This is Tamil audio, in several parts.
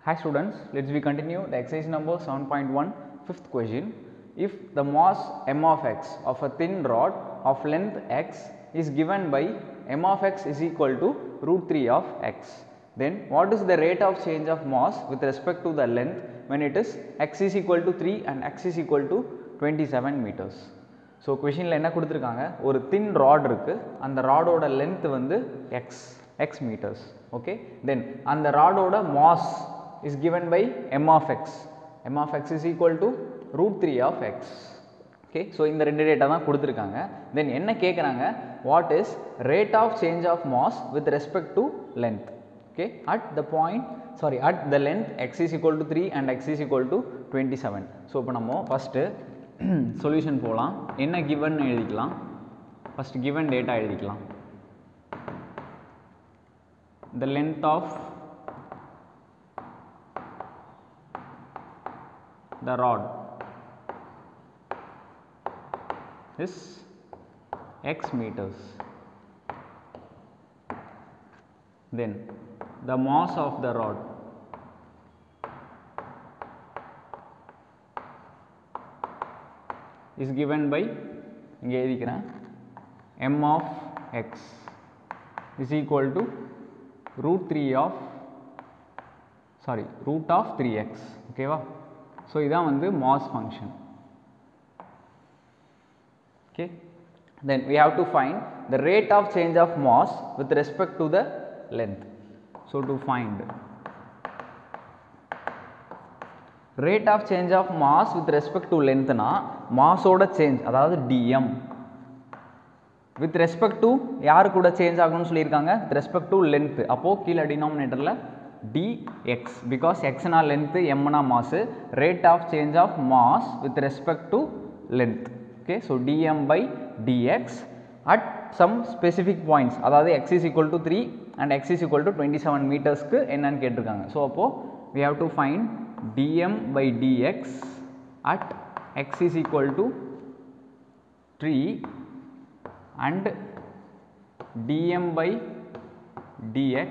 Hi students, let's we continue the exercise number 7.1 fifth question. If the mass m of x of a thin rod of length x is given by m of x is equal to root 3 of x, then what is the rate of change of mass with respect to the length when it is x is equal to 3 and x is equal to 27 meters. So கொஷினில் என்ன கொடுத்துருக்காங்க ஒரு தின் ராட் இருக்குது அந்த ராடோட லென்த் வந்து x x metres okay then அந்த ராடோட mass is given by m of x m of x is equal to root three of x okay so இந்த ரெண்டு டேட்டா தான் கொடுத்துருக்காங்க தென் என்ன கேட்குறாங்க what is rate of change of mass with respect to length okay at the point sorry at the length X is equal to three and x is equal to twenty seven so இப்போ நம்ம ஃபஸ்ட்டு சொல்யூஷன் போகலாம் என்ன கிவன் எழுதிக்கலாம் ஃபஸ்ட் கிவன் டேட்டா எழுதிக்கலாம் the length of the rod is x meters then the mass of the rod is given by இங்கே எழுதிக்கிறேன் m of x is equal to root 3 of sorry root of 3x ஓகேவா ஸோ இதான் வந்து mass function okay then we have to find the rate of change of mass with respect to the length so to find rate of change of mass with respect to length னா மாஸோட சேஞ்ச் அதாவது dm வித் ரெஸ்பெக்ட் டு யாரு கூட சேஞ்ச் ஆகணும்னு சொல்லியிருக்காங்க வித் ரெஸ்பெக்ட் டு லென்த்து அப்போது கீழே டினாமினேட்டரில் dx பிகாஸ் எக்ஸ்னா லென்த்து எம்னா mass rate of change of mass with respect to length okay so dm by dx at some specific points அதாவது x is equal to three and x is equal to twenty seven மீட்டர்ஸ்க்கு என்னன்னு கேட்டிருக்காங்க ஸோ அப்போது we have to find dm by dx at x is equal to 3 and dm by dx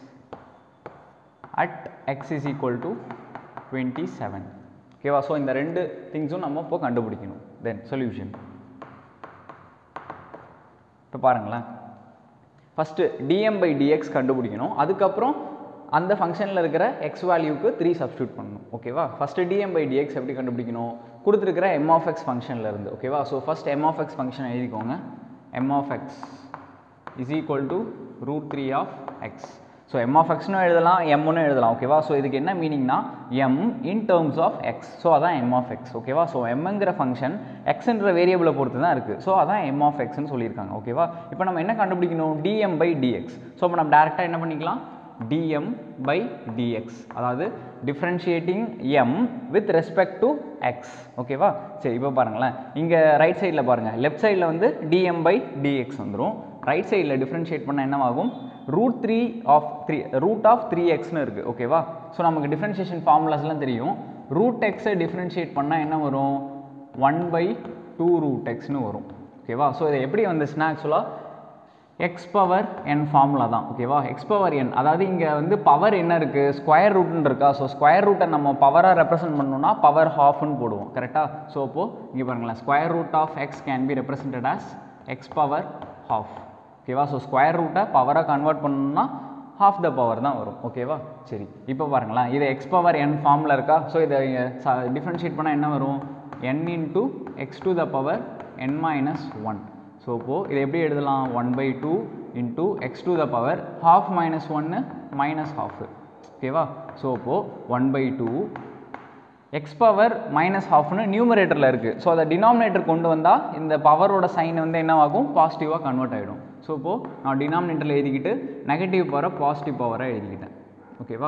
at x is equal to 27 ஓகேவா ஸோ இந்த ரெண்டு திங்ஸும் நம்ம இப்போ கண்டுபிடிக்கணும் தென் சொல்யூஷன் இப்போ பாருங்களேன் ஃபஸ்ட்டு டிஎம் பை டிஎக்ஸ் கண்டுபிடிக்கணும் அதுக்கப்புறம் அந்த ஃபங்க்ஷனில் இருக்கிற எக்ஸ் வேல்யூக்கு த்ரீ சப்ஸ்டியூட் பண்ணணும் ஓகேவா ஃபஸ்ட்டு டிஎம் பை டிஎக்ஸ் எப்படி கண்டுபிடிக்கணும் கொடுத்துருக்கிற எம் ஆஃப் எக்ஸ் ஃபங்க்ஷனில் இருந்து ஓகேவா so first m of x function எழுதிக்கோங்க m of x is equal to root 3 of x so m of எக்ஸ்னு எழுதலாம் எம்னு எழுதலாம் ஓகேவா ஸோ இதுக்கு என்ன மீனிங்னா m in terms of x so அதான் எம் ஆஃப் எக்ஸ் ஓகேவா ஸோ எம்ங்கிற ஃபங்க்ஷன் எக்ஸ்ன்ற வேரியபிளை பொறுத்து தான் இருக்குது ஸோ அதான் எம் ஆஃப் எக்ஸ்னு சொல்லியிருக்காங்க ஓகேவா இப்போ நம்ம என்ன கண்டுபிடிக்கணும் டிஎம் பை டிஎக்ஸ் ஸோ இப்போ நம்ம டேரெக்டாக என்ன பண்ணிக்கலாம் dm by dx அதாவது differentiating m with respect to x ஓகேவா சரி இப்போ பாருங்களேன் இங்கே ரைட் சைடில் பாருங்கள் லெஃப்ட் சைடில் வந்து dm by dx வந்துடும் ரைட் சைடில் டிஃப்ரென்ஷியேட் பண்ண என்னவாகும் root three of three root of three எக்ஸ்னு இருக்குது ஓகேவா ஸோ நமக்கு டிஃப்ரென்ஷியேஷன் ஃபார்முலாஸ்லாம் தெரியும் ரூட் எக்ஸை டிஃப்ரென்ஷியேட் பண்ணால் என்ன வரும் ஒன் பை டூ ரூட் எக்ஸ்னு வரும் ஓகேவா ஸோ இதை எப்படி வந்துச்சுன்னா ஆக்சுவலாக எக்ஸ் பவர் என் ஃபார்முலா தான் ஓகேவா எக்ஸ் பவர் என் அதாவது இங்கே வந்து பவர் என்ன இருக்குது ஸ்கொயர் ரூட்னு இருக்கா ஸோ ஸ்கொயர் ரூட்டை நம்ம பவராக ரெப்ரசென்ட் பண்ணணும்னா பவர் ஹாஃப்னு போடுவோம் கரெக்டாக ஸோ அப்போது இங்கே பாருங்களேன் square root of x can be represented as x power half ஓகேவா ஸோ ஸ்கொயர் ரூட்டை பவராக கன்வெர்ட் பண்ணணும்னா ஹாஃப் த பவர் தான் வரும் ஓகேவா சரி இப்போ பாருங்களேன் இது எக்ஸ் பவர் என் ஃபார்மில் இருக்கா ஸோ இதை டிஃப்ரென்ஷியேட் பண்ணால் என்ன வரும் n into x to the power n minus one so இப்போது இதை எப்படி எழுதலாம் one by two into x to the power half minus ஒன்று மைனஸ் ஹாஃபு ஓகேவா ஸோ இப்போது one by two x power minus ஹாஃப்னு நியூமரேட்டரில் இருக்குது ஸோ அதை டினாமினேட்டர் கொண்டு வந்தால் இந்த பவரோட சைன் வந்து என்னவாகும் பாசிட்டிவாக கன்வெர்ட் ஆகிடும் ஸோ இப்போது நான் டினாமினேட்டரில் எழுதிக்கிட்டு நெகட்டிவ் பவரை பாசிட்டிவ் பவராக எழுதிக்கிட்டேன் ஓகேவா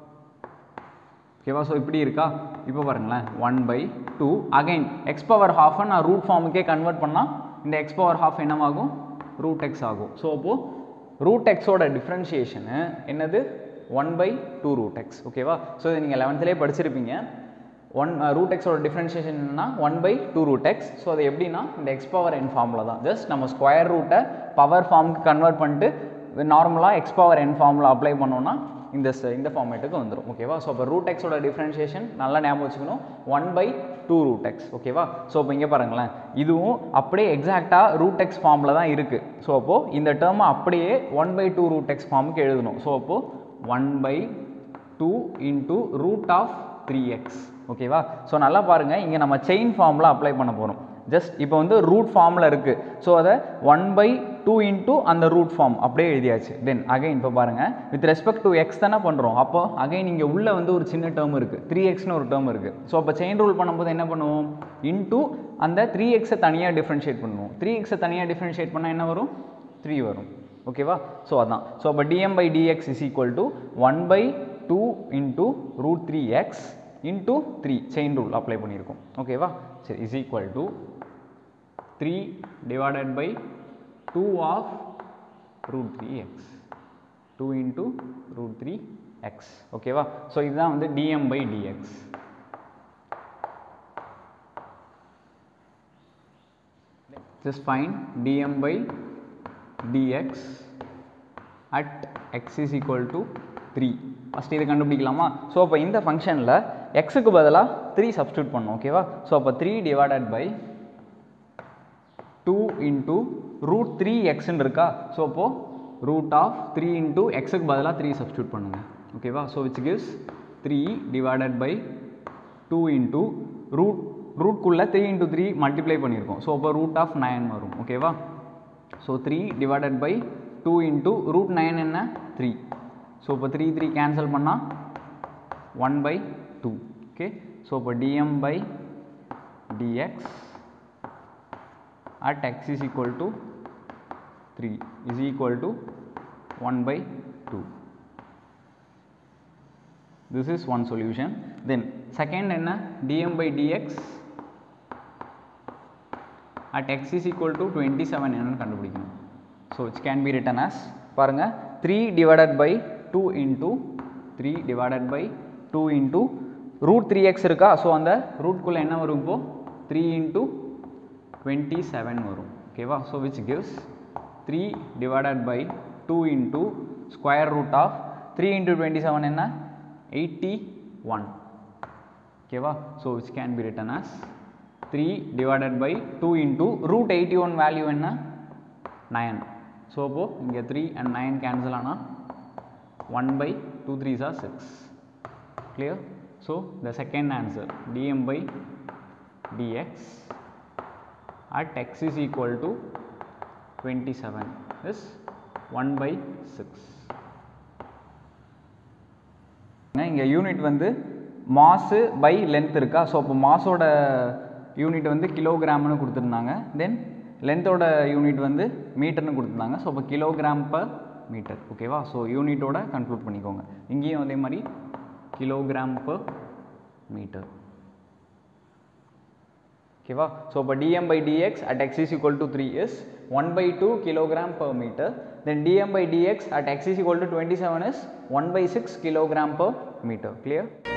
ஓகேவா ஸோ இப்படி இருக்கா இப்போ பாருங்களேன் one by two again x power ஹாஃபை நான் ரூட் ஃபார்முக்கே கன்வெர்ட் பண்ணால் இந்த எக்ஸ் பவர் ஹாஃப் என்னவாகும் ரூட் எக்ஸ் ஆகும் ஸோ அப்போது ரூட் எக்ஸோட டிஃப்ரென்ஷியேஷனு என்னது one by two root x ஓகேவா ஸோ இதை நீங்கள் லெவன்த்துலேயே படிச்சிருப்பீங்க ஒன் ரூட் எக்ஸோட டிஃப்ரென்ஷியேஷன் என்னன்னா one by two root x so அது எப்படின்னா இந்த எக்ஸ் பவர் என் ஃபார்முலா தான் ஜஸ்ட் நம்ம ஸ்கொயர் ரூட்டை பவர் ஃபார்முக்கு கன்வெர்ட் பண்ணிட்டு நார்மலாக X power n formula apply பண்ணோம்னா இந்த ச- இந்த ஃபார்மேட்டுக்கு வந்துடும் ஓகேவா ஸோ அப்போ ரூட் எக்ஸோட டிஃப்ரென்ஷியேஷன் நல்லா ஞாபகம் வச்சுக்கணும் one by two root x ஓகேவா ஸோ இப்போ இங்கே பாருங்களேன் இதுவும் அப்படியே எக்ஸாக்டாக ரூட் எக்ஸ் ஃபார்மில் தான் இருக்குது ஸோ அப்போது இந்த டேர்மை அப்படியே one by two root x ஃபார்முக்கு எழுதணும் ஸோ அப்போது one by two into root of three x ஓகேவா ஸோ நல்லா பாருங்கள் இங்கே நம்ம செயின் ஃபார்மில் அப்ளை பண்ண போகிறோம் ஜஸ்ட் இப்போ வந்து ரூட் ஃபார்மில் இருக்குது ஸோ அதை ஒன் பை டூ இன்ட்டு அந்த ரூட் ஃபார்ம் அப்படியே எழுதியாச்சு தென் அகைன் இப்போ பாருங்கள் வித் ரெஸ்பெக்ட் டு எக்ஸ் தானே பண்ணுறோம் அப்போ அகைன் இங்கே உள்ளே வந்து ஒரு சின்ன டேர்ம் இருக்குது த்ரீ எக்ஸ்னு ஒரு டேர்ம் இருக்குது ஸோ அப்போ செயின் ரூல் பண்ணும்போது என்ன பண்ணுவோம் இன்ட்டு அந்த த்ரீ எக்ஸை தனியாக டிஃப்ரென்ஷியேட் பண்ணுவோம் த்ரீ எக்ஸை தனியாக டிஃப்ரென்ஷியேட் பண்ணால் என்ன வரும் த்ரீ வரும் ஓகேவா ஸோ அதான் ஸோ அப்போ dm by dx is equal to one by two into root three x into three chain rule apply பண்ணியிருக்கோம் ஓகேவா சரி is equal to three divided by two of root three x two into root three x ஓகேவா ஸோ இதுதான் வந்து dm by dx just find dm by dx at x is equal to 3 first இதை கண்டுபிடிக்கலாமா ஸோ அப்போ இந்த ஃபங்க்ஷனில் எக்ஸுக்கு பதிலாக த்ரீ சப்ஸ்டியூட் பண்ணோம் ஓகேவா ஸோ அப்போ three divided by two into root three எக்ஸ்ன்னு இருக்கா ஸோ அப்போது ரூட் ஆஃப் த்ரீ இன்ட்டு எக்ஸுக்கு பதிலாக த்ரீ சப்ஸ்டியூட் பண்ணுங்க ஓகேவா so which gives three divided by two into root ரூட்குள்ளே த்ரீ இன்ட்டு த்ரீ மல்டிப்ளை பண்ணியிருக்கோம் ஸோ அப்போ ரூட் ஆஃப் நைன் வரும் ஓகேவா so three divided by two into root nine என்ன த்ரீ ஸோ இப்போ த்ரீ த்ரீ கேன்சல் பண்ணால் one by two okay so இப்போ dm by dx at x is equal to 3 is equal to 1 by 2 this is one solution then second என்ன dm by dx at x is equal to 27 என்னன்னு கண்டுபிடிக்கணும் so which can be written as பாருங்க 3 divided by 2 into 3 divided by 2 into root 3x இருக்கா ஸோ அந்த ரூட்குள்ளே என்ன வரும் இப்போ 3 into 27 வரும் ஓகேவா so which gives three divided by two into square root of three into twenty seven என்ன எயிட்டி ஒன் ஓகேவா so which can be written as three divided by two into root eighty one value என்ன நயன் ஸோ அப்போது இங்கே த்ரீ அண்ட் நைன் கேன்சல் ஆனால் one by two three sir six clear so the second answer dm by dx at x is equal to 27 is 1 by 6 இங்கே யூனிட் வந்து மாசு பை லென்த் இருக்கா ஸோ அப்போ மாஸோட யூனிட் வந்து கிலோகிராம்னு கொடுத்துருந்தாங்க தென் லென்த்தோட யூனிட் வந்து மீட்டர்னு கொடுத்துருந்தாங்க ஸோ அப்போ கிலோகிராம் பர் மீட்டர் ஓகேவா ஸோ யூனிட்டோட கன்க்ளூட் பண்ணிக்கோங்க இங்கேயும் அதே மாதிரி கிலோகிராம் பர் மீட்டர் ஓகேவா ஸோ இப்போ dm by dx at x is equal to 3 is 1 by 2 kilogram per meter then dm by dx at x is equal to 27 is 1 by 6 kilogram per meter clear